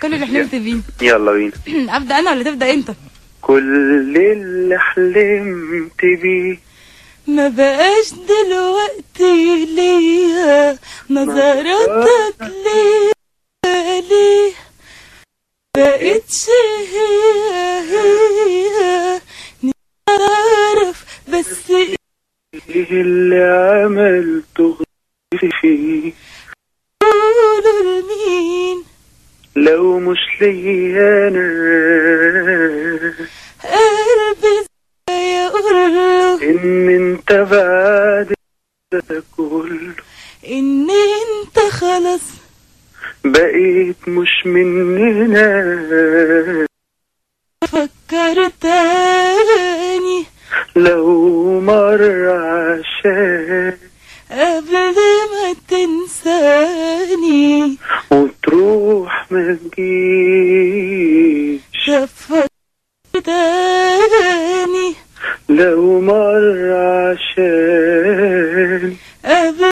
كل اللي حلمت بيه يلا بينا ابدا انا ولا تبدا انت كل اللي حلمت بيه ما بقاش دلوقتي ليا نظراتك ليا ليه بقتش هي هي نعرف بس ايه اللي عملته فيه قولوا لمين لو مش ليا انا قلبي ازاي اقول له ان انت بعد ده كله ان انت خلاص بقيت مش مننا فكر تاني لو مرة عشان قبل ما تنساني وتروح ما تجيش فكر تاني لو مرة عشان قبل